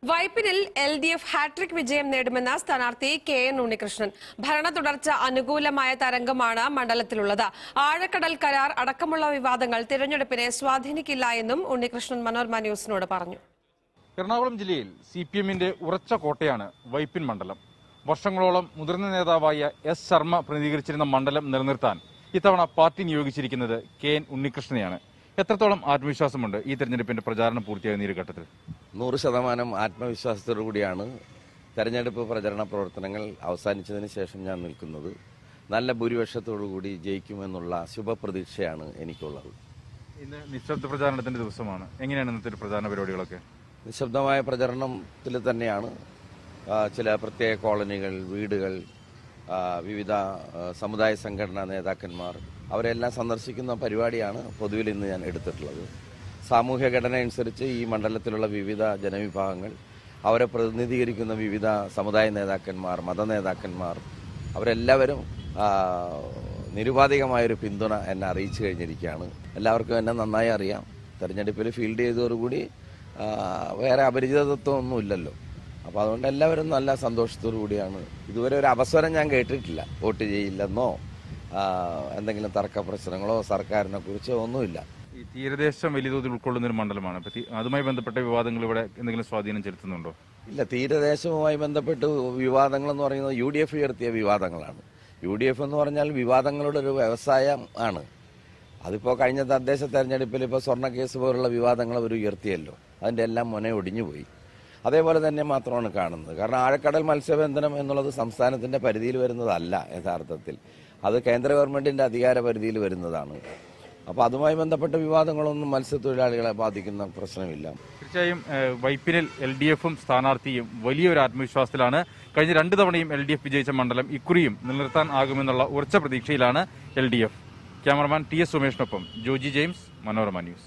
വൈപ്പിനിൽ L D F hattrick വിജയം നേടുമെന്ന സ്ഥാനാർത്ഥി കെ എൻ ഉണ്ണികൃഷ്ണൻ ഭരണ തുടർച്ച അനുകൂലമായ തരംഗമാണ് മണ്ഡലത്തിലുള്ളത് ആഴക്കടൽ കരാർ അടക്കമുള്ള വിവാദങ്ങൾ തിരഞ്ഞെടുപ്പിനെ സ്വാധീനിക്കില്ല എന്നും ഉണ്ണികൃഷ്ണൻ മനോരമ ന്യൂസിനോട് പറഞ്ഞു എറണാകുളം ജില്ലയിൽ സി പി എമ്മിന്റെ ഉറച്ച കോട്ടയാണ് വൈപ്പിൻ മണ്ഡലം വർഷങ്ങളോളം മുതിർന്ന നേതാവായ എസ് ശർമ്മ പ്രതിനിധീകരിച്ചിരുന്ന മണ്ഡലം നിലനിർത്താൻ ഇത്തവണ പാർട്ടി നിയോഗിച്ചിരിക്കുന്നത് കെ എൻ ഉണ്ണികൃഷ്ണനെയാണ് എത്രത്തോളം ആത്മവിശ്വാസമുണ്ട് ഈ തെരഞ്ഞെടുപ്പിന്റെ പ്രചാരണം പൂർത്തിയാകുന്ന ഈ ഒരു ഘട്ടത്തിൽ നൂറ് ശതമാനം ആത്മവിശ്വാസത്തോടു കൂടിയാണ് തെരഞ്ഞെടുപ്പ് പ്രചരണ പ്രവർത്തനങ്ങൾ അവസാനിച്ചതിന് ശേഷം ഞാൻ നിൽക്കുന്നത് നല്ല ഭൂരിപക്ഷത്തോടു കൂടി ജയിക്കുമെന്നുള്ള ശുഭപ്രതീക്ഷയാണ് എനിക്കുള്ളത് ഇന്ന് നിശബ്ദ പ്രചാരണത്തിന്റെ ദിവസമാണ് എങ്ങനെയാണ് ഇന്നത്തെ ഒരു പ്രചാരണ പരിപാടികളൊക്കെ നിശബ്ദമായ പ്രചരണത്തിൽ തന്നെയാണ് ആ, ചില പ്രത്യേക കോളനികൾ വീടുകൾ ആ, വിവിധ ആ, സമുദായ സംഘടനാ നേതാക്കന്മാർ അവരെല്ലാം സന്ദർശിക്കുന്ന പരിപാടിയാണ് പൊതുവിൽ ഇന്ന് ഞാൻ എടുത്തിട്ടുള്ളത് സാമൂഹ്യ ഘടന അനുസരിച്ച് ഈ മണ്ഡലത്തിലുള്ള വിവിധ ജനവിഭാഗങ്ങൾ അവരെ പ്രതിനിധീകരിക്കുന്ന വിവിധ സമുദായ നേതാക്കന്മാർ മത നേതാക്കന്മാർ അവരെല്ലാവരും ആ, നിരുപാധികമായൊരു പിന്തുണ എന്നെ അറിയിച്ചു കഴിഞ്ഞിരിക്കുകയാണ് എല്ലാവർക്കും എന്നെ നന്നായി അറിയാം തെരഞ്ഞെടുപ്പിൽ ഫീൽഡ് ചെയ്തതോടുകൂടി ആ, വേറെ അപരിചിതത്വം ഒന്നും ഇല്ലല്ലോ അപ്പോൾ അതുകൊണ്ട് എല്ലാവരും നല്ല സന്തോഷത്തോടു കൂടിയാണ് ഇതുവരെ ഒരു അവസരം ഞാൻ കേട്ടിട്ടില്ല വോട്ട് ചെയ്യില്ലെന്നോ ആ, എന്തെങ്കിലും തർക്ക പ്രശ്നങ്ങളോ സർക്കാരിനെ കുറിച്ചോ ഒന്നുമില്ല ഈ തീരദേശം വലിയ തോതിൽ ഉൾക്കൊള്ളുന്ന ഒരു മണ്ഡലമാണ് അപ്പൊ തി- അതുമായി ബന്ധപ്പെട്ട വിവാദങ്ങൾ ഇവിടെ എന്തെങ്കിലും സ്വാധീനം ചെലുത്തുന്നുണ്ടോ ഇല്ല തീരദേശവുമായി ബന്ധപ്പെട്ട് വിവാദങ്ങൾ എന്ന് പറയുന്നത് യു ഡി എഫ് ഉയർത്തിയ വിവാദങ്ങളാണ് യു ഡി എഫ് എന്ന് പറഞ്ഞാൽ വിവാദങ്ങളുടെ ഒരു വ്യവസായം ആണ് അതിപ്പോൾ കഴിഞ്ഞ തദ്ദേശ തെരഞ്ഞെടുപ്പിൽ ഇപ്പോൾ സ്വർണ്ണ കേസ് പോലുള്ള വിവാദങ്ങൾ അവർ ഉയർത്തിയല്ലോ അതിൻ്റെ എല്ലാം മുന ഒടിഞ്ഞുപോയി അതേപോലെ തന്നെ മാത്രമാണ് കാണുന്നത് കാരണം ആഴക്കടൽ മത്സ്യബന്ധനം എന്നുള്ളത് സംസ്ഥാനത്തിൻ്റെ പരിധിയിൽ വരുന്നതല്ല യഥാർത്ഥത്തിൽ അത് കേന്ദ്ര ഗവൺമെൻറ്റിൻ്റെ അധികാര പരിധിയിൽ വരുന്നതാണ് അപ്പോൾ അതുമായി ബന്ധപ്പെട്ട വിവാദങ്ങളൊന്നും മത്സ്യത്തൊഴിലാളികളെ ബാധിക്കുന്ന പ്രശ്നമില്ല തീർച്ചയായും ഏഹ്, വൈപ്പിനിൽ എൽ ഡി എഫും സ്ഥാനാർത്ഥിയും വലിയൊരു ആത്മവിശ്വാസത്തിലാണ് കഴിഞ്ഞ രണ്ട് തവണയും എൽ ഡി എഫ് വിജയിച്ച മണ്ഡലം ഇക്കുറിയും നിലനിർത്താൻ ആകുമെന്നുള്ള ഉറച്ച പ്രതീക്ഷയിലാണ് L D F cameraman T S സുമേഷിനൊപ്പം ജോജി ജെയിംസ് മനോരമ ന്യൂസ്